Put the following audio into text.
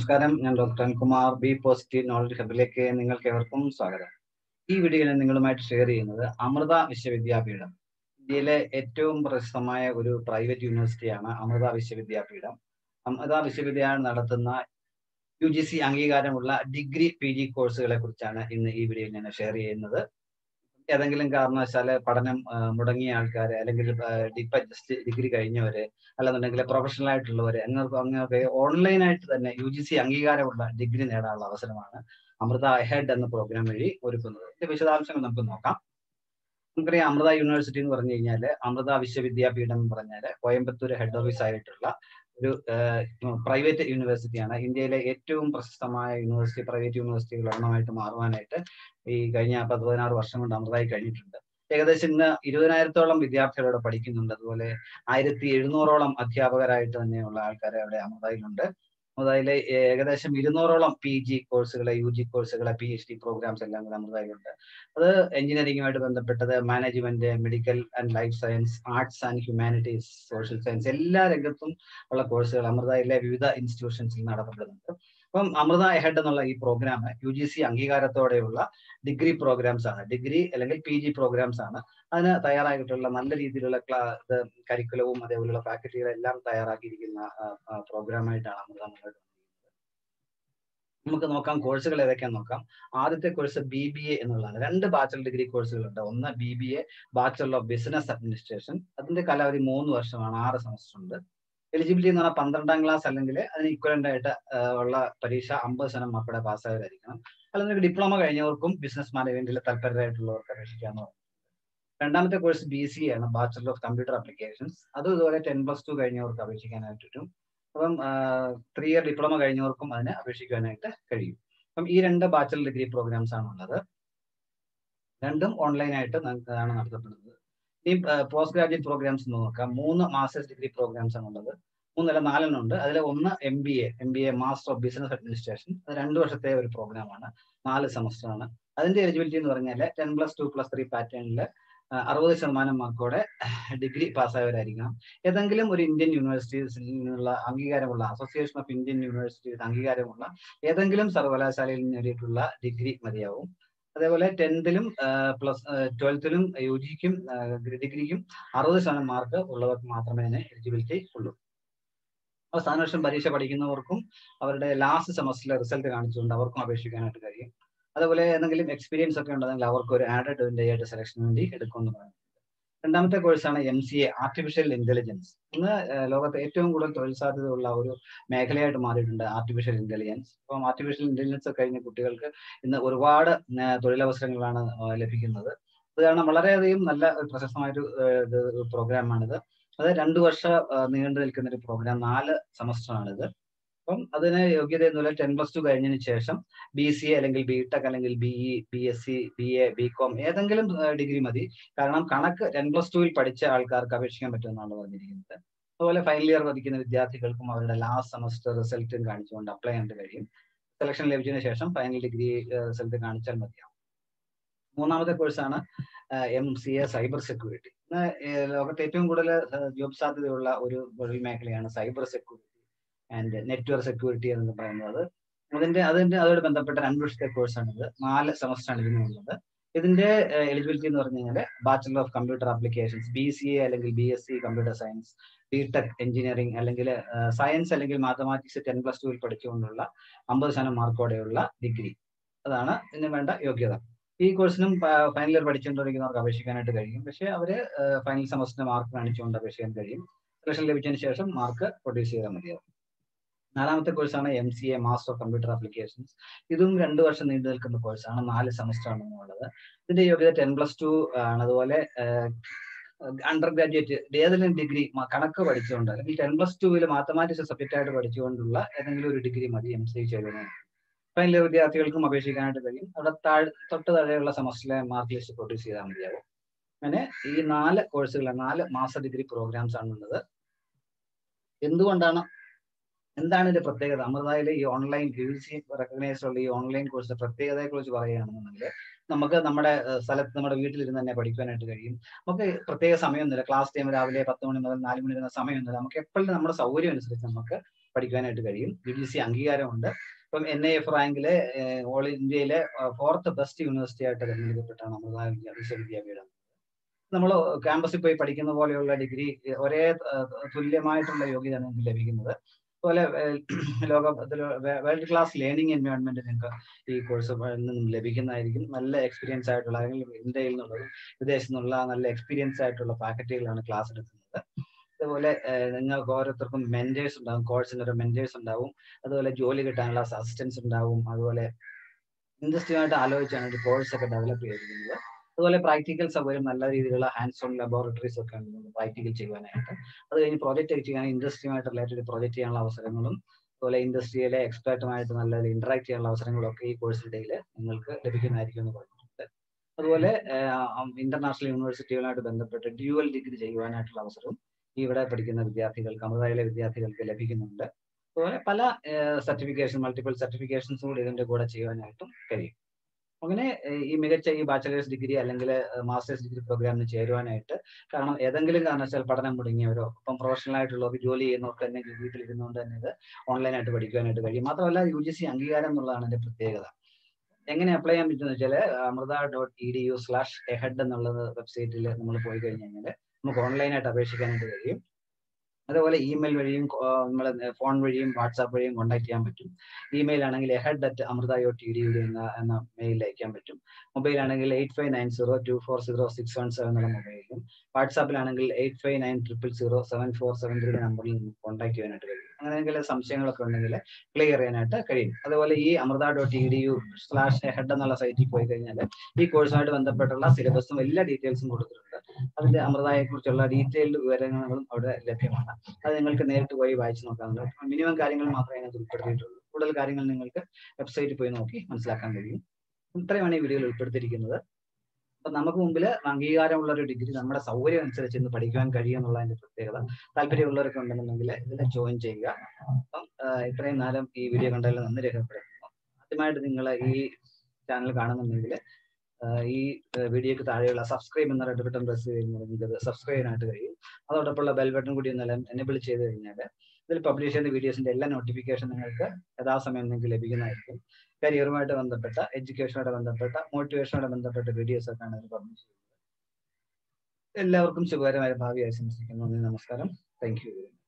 നമസ്കാരം ഞാൻ doctor Ankumar B positive knowledge ഹബിലേക്ക് നിങ്ങൾക്ക് ഏവർക്കും സ്വാഗതം ഈ വീഡിയോയിൽ നിങ്ങളുമായിട്ട് ഷെയർ ചെയ്യുന്നത് അമൃത വിശ്വവിദ്യാപീഠം ഇന്ത്യയിലെ ഏറ്റവും പ്രശസ്തമായ ഒരു പ്രൈവറ്റ് യൂണിവേഴ്സിറ്റിയാണ് അമൃത വിശ്വവിദ്യാപീഠം അമൃത വിശ്വവിദ്യാലയം നടത്തുന്ന യു ജി സി അംഗീകാരമുള്ള ഡിഗ്രി പി ജി കോഴ്സുകളെ കുറിച്ചാണ് ഇന്ന് ഈ വീഡിയോയിൽ ഞാൻ ഷെയർ ചെയ്യുന്നത് ഏതെങ്കിലും കാരണവശാല് പഠനം ആ, മുടങ്ങിയ ആൾക്കാര് അല്ലെങ്കിൽ ഇപ്പൊ ജസ്റ്റ് ഡിഗ്രി കഴിഞ്ഞവര് അല്ലെന്നുണ്ടെങ്കിൽ പ്രൊഫഷണൽ ആയിട്ടുള്ളവര് അങ്ങനെ അങ്ങനെ ഓൺലൈനായിട്ട് തന്നെ യു ജി സി അംഗീകാരമുള്ള ഡിഗ്രി നേടാനുള്ള അവസരമാണ് അമൃത ഹെഡ് എന്ന പ്രോഗ്രാം വഴി ഒരുക്കുന്നത് ഇതിന്റെ വിശദാംശങ്ങൾ നമുക്ക് നോക്കാം നമുക്കറിയാം അമൃത യൂണിവേഴ്സിറ്റി എന്ന് പറഞ്ഞു കഴിഞ്ഞാല് അമൃത വിശ്വവിദ്യാപീഠം എന്ന് പറഞ്ഞാല് കോയമ്പത്തൂർ ഹെഡ് ഓഫീസ് ആയിട്ടുള്ള ഒരു പ്രൈവറ്റ് യൂണിവേഴ്സിറ്റിയാണ് ഇന്ത്യയിലെ ഏറ്റവും പ്രശസ്തമായ യൂണിവേഴ്സിറ്റി പ്രൈവറ്റ് യൂണിവേഴ്സിറ്റികൾ ഒരെണ്ണമായിട്ട് മാറുവാനായിട്ട് ഈ കഴിഞ്ഞ പത്ത് പതിനാറ് വർഷം കൊണ്ട് അമൃതായി കഴിഞ്ഞിട്ടുണ്ട് ഏകദേശം ഇന്ന് ഇരുപതിനായിരത്തോളം വിദ്യാർത്ഥികളോട് പഠിക്കുന്നുണ്ട് അതുപോലെ ആയിരത്തി എഴുന്നൂറോളം അധ്യാപകരായിട്ട് തന്നെയുള്ള ആൾക്കാർ അവിടെ അമൃതയിലുണ്ട് അമൃതയിലെ ഏകദേശം ഇരുന്നൂറോളം പി ജി കോഴ്സുകളെ യു ജി കോഴ്സുകളെ പി എച്ച് ഡി പ്രോഗ്രാംസ് എല്ലാം കൂടെ അമൃതയിലുണ്ട് അത് എഞ്ചിനീയറിംഗുമായിട്ട് ബന്ധപ്പെട്ടത് management medical and life science arts and humanities social science എല്ലാ രംഗത്തും ഉള്ള കോഴ്സുകൾ അമൃതയിലെ വിവിധ ഇൻസ്റ്റിറ്റ്യൂഷൻസിൽ നടത്തപ്പെടുന്നുണ്ട് അപ്പം അമൃത ഹെഡ് എന്നുള്ള ഈ പ്രോഗ്രാം യു ജി സി അംഗീകാരത്തോടെയുള്ള ഡിഗ്രി പ്രോഗ്രാംസ് ആണ് ഡിഗ്രി അല്ലെങ്കിൽ പി ജി പ്രോഗ്രാംസ് ആണ് അതിന് തയ്യാറായിട്ടുള്ള നല്ല രീതിയിലുള്ള ക്ലാ ഇത് കരിക്കുലവും അതേപോലെയുള്ള ഫാക്കൽറ്റികളെല്ലാം തയ്യാറാക്കിയിരിക്കുന്ന പ്രോഗ്രാമായിട്ടാണ് അമൃത മുന്നോട്ട് നമുക്ക് നോക്കാം കോഴ്സുകൾ ഏതൊക്കെയാന്ന് നോക്കാം ആദ്യത്തെ കോഴ്സ് ബി ബി എ എന്നുള്ളതാണ് രണ്ട് ബാച്ചലർ ഡിഗ്രി കോഴ്സുകളുണ്ട് ഒന്ന് B B A bachelor of business administration അതിന്റെ കാലാവധി മൂന്ന് വർഷമാണ് ആറ് സെമസ്റ്റർ ഉണ്ട് എലിജിബിലിറ്റി എന്ന് പറഞ്ഞാൽ പന്ത്രണ്ടാം ക്ലാസ് അല്ലെങ്കിൽ അതിന് ഇക്വലന്റ് ആയിട്ട് ഉള്ള പരീക്ഷ അമ്പത് ശതമാനം മാർക്കോടെ പാസ്സായവരായിരിക്കണം അല്ലെങ്കിൽ ഡിപ്ലോമ കഴിഞ്ഞവർക്കും ബിസിനസ് മാനേജ്മെന്റിൽ താല്പര്യമായിട്ടുള്ളവർക്ക് അപേക്ഷിക്കാന്ന് പറഞ്ഞു രണ്ടാമത്തെ കോഴ്സ് ബി സി ആണ് ബാച്ചലർ ഓഫ് കമ്പ്യൂട്ടർ ആപ്ലിക്കേഷൻസ് അതും ഇതുപോലെ ടെൻ പ്ലസ് ടു കഴിഞ്ഞവർക്ക് അപേക്ഷിക്കാനായിട്ട് പറ്റും അപ്പം ത്രീ ഇയർ ഡിപ്ലോമ കഴിഞ്ഞവർക്കും അതിന് അപേക്ഷിക്കാനായിട്ട് കഴിയും അപ്പം ഈ രണ്ട് ബാച്ചലർ ഡിഗ്രി പ്രോഗ്രാംസ് ആണ് ഉള്ളത് രണ്ടും ഓൺലൈനായിട്ട് ആണ് നടത്തപ്പെടുന്നത് ഈ പോസ്റ്റ് ഗ്രാജുവേറ്റ് പ്രോഗ്രാംസ് നോക്കാം മൂന്ന് മാസ്റ്റേഴ്സ് ഡിഗ്രി പ്രോഗ്രാംസ് ആണ് ഉള്ളത് മൂന്നല്ല നാലെണ്ണം ഉണ്ട് അതിൽ ഒന്ന് M B A M B A master of business administration അത് രണ്ട് വർഷത്തെ ഒരു പ്രോഗ്രാമാണ് നാല് സെമസ്റ്റർ ആണ് അതിന്റെ എലിജിബിലിറ്റി എന്ന് പറഞ്ഞാൽ ten plus two plus three പാറ്റേണിൽ അറുപത് ശതമാനം മാർക്കോടെ ഡിഗ്രി പാസ്സായവരായിരിക്കണം ഏതെങ്കിലും ഒരു ഇന്ത്യൻ യൂണിവേഴ്സിറ്റീസിൽ നിന്നുള്ള അംഗീകാരമുള്ള അസോസിയേഷൻ ഓഫ് ഇന്ത്യൻ യൂണിവേഴ്സിറ്റീസ് അംഗീകാരമുള്ള ഏതെങ്കിലും സർവകലാശാലയിൽ നേടിയിട്ടുള്ള ഡിഗ്രി മതിയാവും അതേപോലെ ടെൻത്തിലും പ്ലസ് ട്വൽത്തിലും യു ജിക്കും ഡിഗ്രിക്കും അറുപത് ശതമാനം മാർക്ക് ഉള്ളവർക്ക് മാത്രമേ അതിന് എലിജിബിലിറ്റി ഉള്ളൂ അവസാന വർഷം പരീക്ഷ പഠിക്കുന്നവർക്കും അവരുടെ ലാസ്റ്റ് സെമസ്റ്ററിലെ റിസൾട്ട് കാണിച്ചുകൊണ്ട് അവർക്കും അപേക്ഷിക്കാനായിട്ട് കഴിയും അതുപോലെ എന്തെങ്കിലും എക്സ്പീരിയൻസ് ഒക്കെ ഉണ്ടെങ്കിൽ അവർക്ക് ഒരു ആഡഡ് ഡേ ആയിട്ട് സെലക്ഷന് വേണ്ടി എടുക്കുമെന്ന് പറയുന്നത് രണ്ടാമത്തെ കോഴ്സാണ് M C A artificial intelligence ഇന്ന് ലോകത്തെ ഏറ്റവും കൂടുതൽ തൊഴിൽ സാധ്യതയുള്ള ഒരു മേഖലയായിട്ട് മാറിയിട്ടുണ്ട് ആർട്ടിഫിഷ്യൽ ഇന്റലിജൻസ് അപ്പം ആർട്ടിഫിഷ്യൽ ഇന്റലിജൻസ് കഴിഞ്ഞ കുട്ടികൾക്ക് ഇന്ന് ഒരുപാട് തൊഴിലവസരങ്ങളാണ് ലഭിക്കുന്നത് അത് കാരണം വളരെയധികം നല്ല പ്രശസ്തമായൊരു പ്രോഗ്രാമാണിത് അത് രണ്ടു വർഷം നീണ്ടു നിൽക്കുന്ന ഒരു പ്രോഗ്രാം നാല് സെമസ്റ്റർ ആണിത് അപ്പം അതിന് യോഗ്യത എന്ന് ടെൻ പ്ലസ് ടു കഴിഞ്ഞതിന് ശേഷം ബി സി എ അല്ലെങ്കിൽ ബി ടെക് അല്ലെങ്കിൽ B E B S C B A B com ഏതെങ്കിലും ഡിഗ്രി മതി കാരണം കണക്ക് ടെൻ പ്ലസ് ടുവിൽ പഠിച്ച ആൾക്കാർക്ക് അപേക്ഷിക്കാൻ പറ്റുമെന്നാണ് പറഞ്ഞിരിക്കുന്നത് അതുപോലെ ഫൈനൽ ഇയർ പഠിക്കുന്ന വിദ്യാർത്ഥികൾക്കും അവരുടെ ലാസ്റ്റ് സെമസ്റ്റർ റിസൾട്ടും കാണിച്ചുകൊണ്ട് അപ്ലൈ ചെയ്യാൻ കഴിയും സെലക്ഷൻ ലഭിച്ചതിന് ശേഷം ഫൈനൽ ഡിഗ്രി റിസൾട്ട് കാണിച്ചാൽ മതിയാവും മൂന്നാമത്തെ കോഴ്സാണ് M C A cyber security ലോകത്തെ ഏറ്റവും കൂടുതൽ ജോബ് സാധ്യതയുള്ള ഒരു തൊഴിൽ മേഖലയാണ് cyber security and network security എന്ന് പറയുന്നത് അതിന്റെ അതിന്റെ അതോട് ബന്ധപ്പെട്ട രണ്ട് വർഷത്തെ കോഴ്സാണ് ഇത് നാല് സെമസ്റ്റർ ആണ് ഇതിനുള്ളത് ഇതിന്റെ എലിജിബിലിറ്റി എന്ന് പറഞ്ഞു കഴിഞ്ഞാൽ bachelor of computer applications B C A അല്ലെങ്കിൽ B S C computer science B tech engineering അല്ലെങ്കിൽ സയൻസ് അല്ലെങ്കിൽ മാത്തമാറ്റിക്സ് ടെൻ പ്ലസ് ടുവിൽ പഠിച്ചുകൊണ്ടുള്ള അമ്പത് ശതമാനം മാർക്കോടെയുള്ള ഡിഗ്രി അതാണ് ഇതിന് വേണ്ട യോഗ്യത ഈ കോഴ്സിനും ഫൈനൽ ഇയർ പഠിച്ചുകൊണ്ടിരിക്കുന്നവർക്ക് അപേക്ഷിക്കാനായിട്ട് കഴിയും പക്ഷേ അവര് ഫൈനൽ സെമസ്റ്ററിന് മാർക്ക് കാണിച്ചുകൊണ്ട് അപേക്ഷിക്കാൻ കഴിയും സെലക്ഷൻ ലഭിച്ചതിന് ശേഷം മാർക്ക് പ്രൊഡ്യൂസ് ചെയ്താൽ മതിയാവും നാലാമത്തെ കോഴ്സാണ് M C A master of computer applications ഇതും രണ്ട് വർഷം നീണ്ടു നിൽക്കുന്ന കോഴ്സാണ് നാല് സെമസ്റ്റർ ആണ് ഉള്ളത് ഇതിന്റെ യോഗ്യത ടെൻ പ്ലസ് ടു ആണ് അതുപോലെ അണ്ടർ ഗ്രാജുവേറ്റ് ഏതെങ്കിലും ഡിഗ്രി കണക്ക് പഠിച്ചുകൊണ്ട് അല്ലെങ്കിൽ ടെൻ പ്ലസ് ടുവിൽ മാത്തമാറ്റിക്സ് സബ്ജക്റ്റ് ആയിട്ട് പഠിച്ചുകൊണ്ടുള്ള ഏതെങ്കിലും ഒരു ഡിഗ്രി മതി എം സി ചെയ്തതിന് ഫൈനൽ ഇയർ വിദ്യാർത്ഥികൾക്കും അപേക്ഷിക്കാനായിട്ട് കഴിയും അവിടെ താഴ് തൊട്ട് താഴെയുള്ള സെമസ്റ്ററിലെ മാർക്ക് ലിസ്റ്റ് പ്രൊഡ്യൂസ് ചെയ്താൽ മതിയാവും അങ്ങനെ ഈ നാല് കോഴ്സുകൾ നാല് മാസ്റ്റർ ഡിഗ്രി പ്രോഗ്രാംസ് ആണ് ഉള്ളത് എന്തുകൊണ്ടാണ് എന്താണ് ഇതിന്റെ പ്രത്യേകത അമൃതയിലെ ഈ ഓൺലൈൻ യു സി റെക്കഗ്നൈസ്ഡ് ഉള്ള ഈ ഓൺലൈൻ കോഴ്സിന്റെ പ്രത്യേകതയെ കുറിച്ച് പറയുകയാണെന്നുണ്ടെങ്കിൽ നമുക്ക് നമ്മുടെ സ്ഥലത്ത് നമ്മുടെ വീട്ടിലിരുന്ന് തന്നെ പഠിക്കാനായിട്ട് കഴിയും നമുക്ക് പ്രത്യേക സമയമൊന്നുമില്ല ക്ലാസ് ടൈം രാവിലെ പത്ത് മണി മുതൽ നാല് മണി വരെ സമയമൊന്നുമില്ല നമുക്ക് എപ്പോഴും നമ്മുടെ സൗകര്യം അനുസരിച്ച് നമുക്ക് പഠിക്കാനായിട്ട് കഴിയും യു ജി സി അംഗീകാരമുണ്ട് ഇപ്പം എൻ ഐ എഫ് റാങ്കിലെ ഓൾ ഇന്ത്യയിലെ ഫോർത്ത് ബെസ്റ്റ് യൂണിവേഴ്സിറ്റി ആയിട്ട് തിരഞ്ഞെടുക്കപ്പെട്ടാണ് അമൃത വിശ്വവിദ്യാപീഠം നമ്മൾ ക്യാമ്പസിൽ പോയി പഠിക്കുന്ന പോലെയുള്ള ഡിഗ്രി ഒരേ തുല്യമായിട്ടുള്ള യോഗ്യത നിങ്ങൾക്ക് ലഭിക്കുന്നത് അതുപോലെ ലോകത്തിൽ വേൾഡ് ക്ലാസ് ലേണിംഗ് എൻവയോൺമെന്റ് നിങ്ങൾക്ക് ഈ കോഴ്സ് നിന്നും ലഭിക്കുന്നതായിരിക്കും നല്ല എക്സ്പീരിയൻസ് ആയിട്ടുള്ള അല്ലെങ്കിൽ ഇന്ത്യയിൽ നിന്നുള്ളതും വിദേശത്തു നിന്നുള്ള നല്ല എക്സ്പീരിയൻസ് ആയിട്ടുള്ള ഫാക്കൽറ്റികളാണ് ക്ലാസ് എടുക്കുന്നത് അതുപോലെ നിങ്ങൾക്ക് ഓരോരുത്തർക്കും മെന്റേഴ്സ് ഉണ്ടാവും കോഴ്സിന് ഒരു മെന്റേഴ്സ് ഉണ്ടാവും അതുപോലെ ജോലി കിട്ടാനുള്ള അസിസ്റ്റൻസ് ഉണ്ടാവും അതുപോലെ ഇൻഡസ്ട്രിയുമായിട്ട് ആലോചിച്ചാണ് ഒരു കോഴ്സ് ഒക്കെ ഡെവലപ്പ് ചെയ്തിരിക്കുന്നത് അതുപോലെ പ്രാക്ടിക്കൽ സൗകര്യം നല്ല രീതിയിലുള്ള ഹാൻഡ്സ് ഓൺ ലബോറട്ടറീസ് ഒക്കെ ഉണ്ട് പ്രാക്ടിക്കൽ ചെയ്യുവാനായിട്ട് അത് കഴിഞ്ഞ് പ്രോജക്റ്റ് ചെയ്യാൻ ഇൻഡസ്ട്രിയുമായിട്ട് റിലേറ്റഡ് പ്രോജക്റ്റ് ചെയ്യാനുള്ള അവസരങ്ങളും അതുപോലെ ഇൻഡസ്ട്രിയിലെ എക്സ്പേർട്ടുമായിട്ട് നല്ല ഇന്ററാക്ട് ചെയ്യാനുള്ള അവസരങ്ങളും ഒക്കെ ഈ കോഴ്സിനിടയിൽ നിങ്ങൾക്ക് ലഭിക്കുന്നതായിരിക്കും എന്ന് പറഞ്ഞിട്ടുണ്ട് അതുപോലെ ഇന്റർനാഷണൽ യൂണിവേഴ്സിറ്റികളുമായിട്ട് ബന്ധപ്പെട്ട് ഡ്യൂവൽ ഡിഗ്രി ചെയ്യുവാനായിട്ടുള്ള അവസരവും ഇവിടെ പഠിക്കുന്ന വിദ്യാർത്ഥികൾക്ക് അമൃതയിലെ വിദ്യാർത്ഥികൾക്ക് ലഭിക്കുന്നുണ്ട് അതുപോലെ പല സർട്ടിഫിക്കേഷൻ മൾട്ടിപ്പിൾ സർട്ടിഫിക്കേഷൻസ് കൂടി ഇതിന്റെ കൂടെ ചെയ്യുവാനായിട്ടും കഴിയും അങ്ങനെ ഈ മികച്ച ഈ ബാച്ചലേഴ്സ് ഡിഗ്രി അല്ലെങ്കിൽ മാസ്റ്റേഴ്സ് ഡിഗ്രി പ്രോഗ്രാമിന് ചേരുവാനായിട്ട് കാരണം ഏതെങ്കിലും കാരണവശാൽ പഠനം മുടങ്ങിയവരോ ഇപ്പം പ്രൊഫഷണൽ ആയിട്ടുള്ളവർ ജോലി ചെയ്യുന്നവർക്ക് തന്നെ വീട്ടിലിരുന്നുകൊണ്ട് തന്നെ ഇത് ഓൺലൈനായിട്ട് പഠിക്കുവാനായിട്ട് കഴിയും മാത്രമല്ല യു ജി സി അംഗീകാരം എന്നുള്ളതാണ് ഇതിന്റെ പ്രത്യേകത എങ്ങനെ അപ്ലൈ ചെയ്യാൻ പറ്റുമെന്ന് വെച്ചാൽ Amrita dot E D U slash ahead എന്നുള്ളത് വെബ്സൈറ്റിൽ നമ്മൾ പോയി കഴിഞ്ഞ് കഴിഞ്ഞാൽ നമുക്ക് ഓൺലൈനായിട്ട് അപേക്ഷിക്കാനായിട്ട് കഴിയും അതുപോലെ ഇമെയിൽ വഴിയും നമ്മൾ ഫോൺ വഴിയും വാട്സാപ്പ് വഴിയും കോൺടാക്ട് ചെയ്യാൻ പറ്റും ഇമെയിൽ ആണെങ്കിൽ എഹെഡ് അറ്റ് അമൃത യോ ടി ഡി എന്ന എന്ന മെയിൽ അയക്കാൻ പറ്റും മൊബൈൽ ആണെങ്കിൽ eight five nine zero two four zero six one seven എന്നുള്ള മൊബൈലിലും വാട്സാപ്പിലാണെങ്കിൽ eight five nine triple zero seven four seven three നമ്പറിൽ കോൺടാക്ട് ചെയ്യാനായിട്ട് കഴിയും അങ്ങനെയെങ്കിൽ സംശയങ്ങളൊക്കെ ഉണ്ടെങ്കിൽ ക്ലിയർ ചെയ്യാനായിട്ട് കഴിയും അതുപോലെ ഈ Amrita dot E D U slash head എന്നുള്ള സൈറ്റിൽ പോയി കഴിഞ്ഞാൽ ഈ കോഴ്സുമായിട്ട് ബന്ധപ്പെട്ടുള്ള സിലബസും എല്ലാ ഡീറ്റെയിൽസും കൊടുത്തിട്ടുണ്ട് അതിന്റെ അമൃതയെ കുറിച്ചുള്ള ഡീറ്റെയിൽഡ് വിവരങ്ങളും അവിടെ ലഭ്യമാണ് അത് നിങ്ങൾക്ക് നേരിട്ട് പോയി വായിച്ചു നോക്കാവുന്നതാണ് മിനിമം കാര്യങ്ങൾ മാത്രമേ അതിനകത്ത് ഉൾപ്പെടുത്തിയിട്ടുള്ളൂ കൂടുതൽ കാര്യങ്ങൾ നിങ്ങൾക്ക് വെബ്സൈറ്റിൽ പോയി നോക്കി മനസ്സിലാക്കാൻ കഴിയും ഇത്രയുമാണ് ഈ വീഡിയോയിൽ ഉൾപ്പെടുത്തിയിരിക്കുന്നത് അപ്പൊ നമുക്ക് മുമ്പിൽ അംഗീകാരമുള്ള ഒരു ഡിഗ്രി നമ്മുടെ സൗകര്യം അനുസരിച്ച് ഇന്ന് പഠിക്കുവാൻ കഴിയും എന്നുള്ളതിന്റെ പ്രത്യേകത താല്പര്യമുള്ളവരൊക്കെ ഉണ്ടെന്നുണ്ടെങ്കിൽ ഇതിൽ ജോയിൻ ചെയ്യുക അപ്പം ഇത്രയും നേരം ഈ വീഡിയോ കണ്ടതിൽ നന്ദി രേഖപ്പെടുത്തുന്നു ആദ്യമായിട്ട് നിങ്ങൾ ഈ ചാനൽ കാണുന്നുണ്ടെങ്കിൽ ഈ വീഡിയോക്ക് താഴെയുള്ള സബ്സ്ക്രൈബ് എന്ന റെഡ് ബട്ടൺ പ്രസ് ചെയ്യുമ്പോൾ നിങ്ങൾക്ക് അത് സബ്സ്ക്രൈബ് ചെയ്യാനായിട്ട് കഴിയും അതോടൊപ്പമുള്ള ബെൽ ബട്ടൺ കൂടി ഒന്ന് എനേബിൾ ചെയ്ത് കഴിഞ്ഞാൽ ഇതിൽ പബ്ലിഷ് ചെയ്യുന്ന വീഡിയോസിന്റെ എല്ലാ നോട്ടിഫിക്കേഷൻ നിങ്ങൾക്ക് യഥാസമയം നിങ്ങൾക്ക് ലഭിക്കുന്നതായിരിക്കും കരിയറുമായിട്ട് ബന്ധപ്പെട്ട എഡ്യൂക്കേഷനുമായിട്ട് ബന്ധപ്പെട്ട മോട്ടിവേഷനുമായിട്ട് ബന്ധപ്പെട്ട വീഡിയോസ് ഒക്കെയാണ് ഇതിൽ പബ്ലിഷ് ചെയ്യുന്നത് എല്ലാവർക്കും ശുഭകരമായ ഭാവി ആശംസിക്കുന്നു നമസ്കാരം താങ്ക് യു